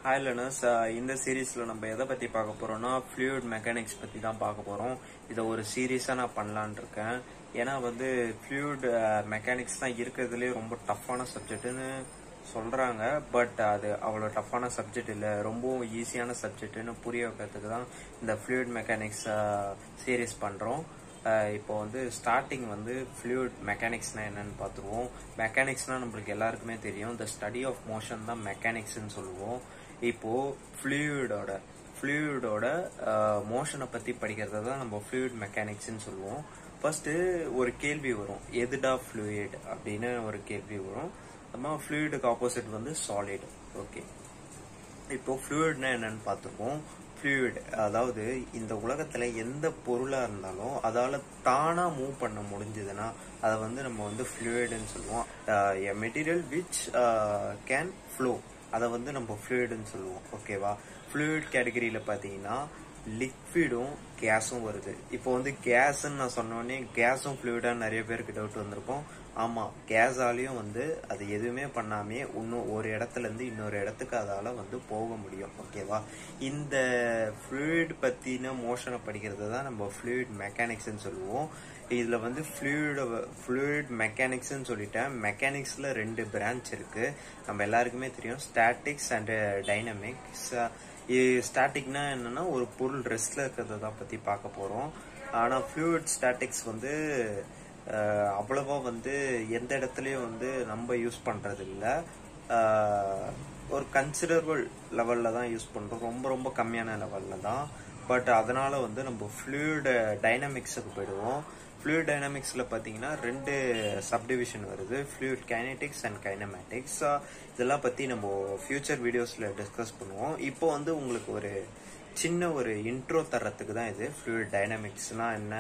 hi learners இந்த சீரீஸ்ல நம்ம எதை பத்தி பார்க்க போறோம்னா ஃப்ளூயிட் மெக்கானிக்ஸ் பத்தி தான் பார்க்க போறோம் இதை ஒரு சீரீஸா நான் பண்ணலான் இருக்கேன் ஏன்னா வந்து ஃப்ளூயிட் மெக்கானிக்ஸ் தான் இருக்கிறதுலே ரொம்ப டஃப்பான சப்ஜெக்ட்னு சொல்றாங்க பட் அது அவ்வளோ டஃப்பான சப்ஜெக்ட் இல்லை ரொம்பவும் ஈஸியான சப்ஜெக்ட்னு புரிய வைக்கிறதுக்கு தான் இந்த ஃப்ளூயிட் மெக்கானிக்ஸ் சீரீஸ் பண்றோம் அஹ் இப்போ வந்து ஸ்டார்டிங் வந்து ஃப்ளூயிட் மெக்கானிக்ஸ்னா என்னன்னு பார்த்துருவோம் மெக்கானிக்ஸ்னா நம்மளுக்கு எல்லாருக்குமே தெரியும் இந்த ஸ்டடி ஆஃப் மோஷன் தான் மெக்கானிக்ஸ்னு சொல்லுவோம் இப்போ ஃப்ளூயிடோட ஃப்ளூயிடோட மோஷனை பத்தி படிக்கிறத தான் நம்ம ஃப்ளூயிட் மெக்கானிக்ஸ்னு சொல்லுவோம் ஃபர்ஸ்ட் ஒரு கேள்வி வரும் எதுடா ஃப்ளூயிட் அப்படின்னு ஒரு கேள்வி வரும் நம்ம ஃப்ளூயிடுக்கு ஆப்போசிட் வந்து சாலிட் ஓகே இப்போ ஃப்ளூயிட்னா என்னன்னு பார்த்துருக்கோம் ஃப்ளூயிட் அதாவது இந்த உலகத்துல எந்த பொருளா இருந்தாலும் அதால தானா மூவ் பண்ண முடிஞ்சதுன்னா அதை வந்து நம்ம வந்து ஃப்ளூயிடுன்னு சொல்லுவோம் a material which can flow அதை வந்து நம்ம ஃப்ளூயிடுன்னு சொல்லுவோம் ஓகேவா ஃப்ளூயிட் கேட்டகரியில பாத்தீங்கன்னா லிக்விடும் கேஸும் வருது இப்போ வந்து கேஸ்ன்னு நான் சொன்னோடனே கேஸும் ஃப்ளூயிடான்னு நிறைய பேருக்கு டவுட் வந்திருக்கும் ஆமா கேஸாலையும் வந்து அது எதுவுமே பண்ணாமே இன்னும் ஒரு இடத்துல இருந்து இன்னொரு இடத்துக்கு அதால வந்து போக முடியும் ஓகேவா இந்த ஃப்ளூயிட் பத்தின மோஷனை படிக்கிறது தான் நம்ம ஃப்ளூயிட் மெக்கானிக்ஸ்னு சொல்லுவோம் இதுல வந்து ஃப்ளூயிட் ஃப்ளூயிட் மெக்கானிக்ஸ்னு சொல்லிட்டேன் மெக்கானிக்ஸ்ல ரெண்டு பிரான்ச் இருக்கு நம்ம எல்லாருக்குமே தெரியும் ஸ்டாட்டிக்ஸ் அண்ட் டைனமிக்ஸ் ஸ்டாட்டிக்னா என்னன்னா ஒரு பொருள் ரெஸ்ட்ல இருக்கிறத தான் பத்தி பார்க்க போறோம் ஆனா ஃப்ளூயிட் ஸ்டாட்டிக்ஸ் வந்து அவ்வளவா வந்து எந்த இடத்துலயும் வந்து நம்ம யூஸ் பண்றது இல்ல ஒரு கன்சிடரபிள் லெவல்ல தான் யூஸ் பண்றோம் ரொம்ப ரொம்ப கம்மியான லெவல்ல தான் பட் அதனால வந்து நம்ம ஃப்ளூயிட் டைனமிக்ஸுக்கு போயிடுவோம் ஃப்ளூயிட் டைனமிக்ஸ்ல பாத்தீங்கன்னா ரெண்டு சப்டிவிஷன் வருது ஃப்ளூயிட் கைனடிக்ஸ் அண்ட் கைனமேட்டிக்ஸ் இதெல்லாம் பத்தி நம்ம ஃபியூச்சர் வீடியோஸ்ல டிஸ்கஸ் பண்ணுவோம் இப்போ வந்து உங்களுக்கு ஒரு சின்ன ஒரு இன்ட்ரோ தர்றதுக்கு தான் இது ஃப்ளூயிட் டைனமிக்ஸ்னா என்ன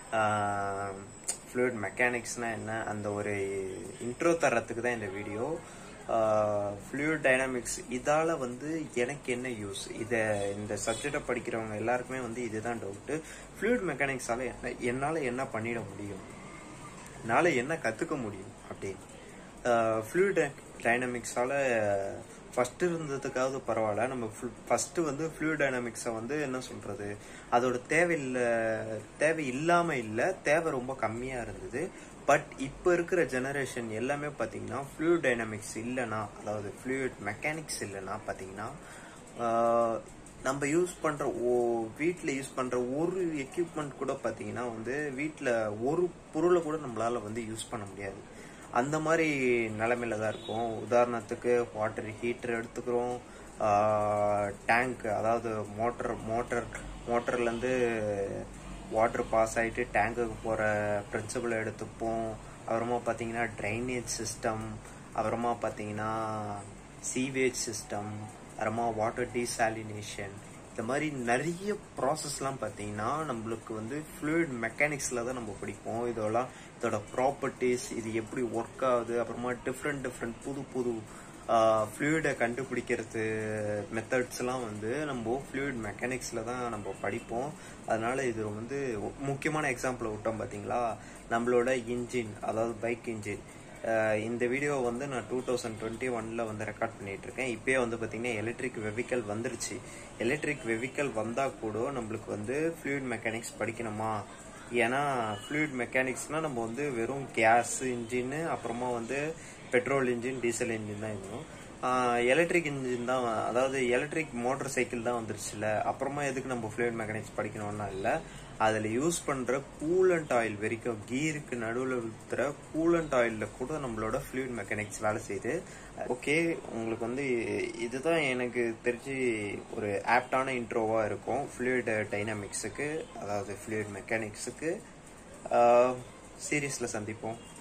ஃப்ளூயிட் மெக்கானிக்ஸ்னா என்ன அந்த ஒரு இன்ட்ரோ தர்றதுக்கு தான் இந்த வீடியோ ஃப்ளூயிட் டைனாமிக்ஸ் இதால வந்து எனக்கு என்ன யூஸ் இதை இந்த சப்ஜெக்டை படிக்கிறவங்க எல்லாருக்குமே வந்து இதுதான் டவுட்டு ஃப்ளூயிட் மெக்கானிக்ஸால என்ன என்னால் என்ன பண்ணிட முடியும் என்னால் என்ன கற்றுக்க முடியும் அப்படின்னு ஃப்ளூயிட் டைனாமிக்ஸால ஃபர்ஸ்ட் இருந்ததுக்காவது பரவாயில்ல நம்ம ஃபர்ஸ்ட் வந்து ஃப்ளூயிட் டைனாமிக்ஸை வந்து என்ன சொல்றது அதோட தேவையில்லை தேவை இல்லாம இல்லை தேவை ரொம்ப கம்மியா இருந்தது பட் இப்போ இருக்கிற ஜெனரேஷன் எல்லாமே பார்த்தீங்கன்னா ஃப்ளூயிட் டைனாமிக்ஸ் இல்லைன்னா அதாவது ஃப்ளூயிட் மெக்கானிக்ஸ் இல்லைன்னா பார்த்தீங்கன்னா நம்ம யூஸ் பண்ற ஓ வீட்டில் யூஸ் பண்ற ஒரு எக்யூப்மெண்ட் கூட பார்த்தீங்கன்னா வந்து வீட்டில் ஒரு பொருளை கூட நம்மளால வந்து யூஸ் பண்ண முடியாது அந்த மாதிரி நிலைமையில தான் இருக்கும் உதாரணத்துக்கு வாட்டர் ஹீட்டர் எடுத்துக்கிறோம் டேங்க் அதாவது மோட்டர் மோட்டர் மோட்டர்லேருந்து வாட்டர் பாஸ் ஆகிட்டு டேங்குக்கு போகிற பிரின்சிபல் எடுத்துப்போம் அப்புறமா பார்த்தீங்கன்னா ட்ரைனேஜ் சிஸ்டம் அப்புறமா பார்த்தீங்கன்னா சீவேஜ் சிஸ்டம் அப்புறமா வாட்டர் டீசாலினேஷன் இந்த மாதிரி நிறைய ப்ராசஸ்லாம் பார்த்தீங்கன்னா நம்மளுக்கு வந்து ஃப்ளூயிட் மெக்கானிக்ஸில் தான் நம்ம படிப்போம் இதெல்லாம் இதோட ப்ராப்பர்ட்டிஸ் இது எப்படி ஒர்க் ஆகுது அப்புறமா டிஃப்ரெண்ட் டிஃப்ரெண்ட் புது புது ஃப்ளூயிடை கண்டுபிடிக்கிறது மெத்தட்ஸ்லாம் வந்து நம்ம ஃப்ளூயிட் மெக்கானிக்ஸில் தான் நம்ம படிப்போம் அதனால இது வந்து முக்கியமான எக்ஸாம்பிள் விட்டோம் பார்த்தீங்களா நம்மளோட இன்ஜின் அதாவது பைக் இன்ஜின் இந்த வீடியோ வந்து நான் டூ தௌசண்ட் டுவெண்ட்டி ஒன்ல வந்து ரெக்கார்ட் பண்ணிட்டு இருக்கேன் இப்பயே வந்து பார்த்தீங்கன்னா எலக்ட்ரிக் வெஹிக்கல் வந்துருச்சு எலக்ட்ரிக் வெஹிக்கல் வந்தால் கூட நம்மளுக்கு வந்து ஃப்ளூயிட் மெக்கானிக்ஸ் படிக்கணுமா ஏன்னா ஃப்ளூயிட் மெக்கானிக்ஸ்னா நம்ம வந்து வெறும் கேஸ் இன்ஜின் அப்புறமா வந்து பெட்ரோல் இன்ஜின் டீசல் இன்ஜின் தான் இருக்கும் எலக்ட்ரிக் இன்ஜின் தான் அதாவது எலக்ட்ரிக் மோட்டார் சைக்கிள் தான் வந்துருச்சுல அப்புறமா எதுக்கு நம்ம ஃப்ளூயிட் மெக்கானிக்ஸ் படிக்கணும்னா இல்லை அதில் யூஸ் பண்ணுற கூலண்ட் ஆயில் வரைக்கும் கீருக்கு நடுவில் ஊற்றுற கூலண்ட் ஆயிலில் கூட நம்மளோட ஃப்ளூயிட் மெக்கானிக்ஸ் வேலை செய்யுது ஓகே உங்களுக்கு வந்து இதுதான் எனக்கு தெரிஞ்சு ஒரு ஆப்டான இன்ட்ரோவாக இருக்கும் ஃப்ளூயிட் டைனாமிக்ஸுக்கு அதாவது ஃப்ளூயிட் மெக்கானிக்ஸுக்கு சீரீஸில் சந்திப்போம்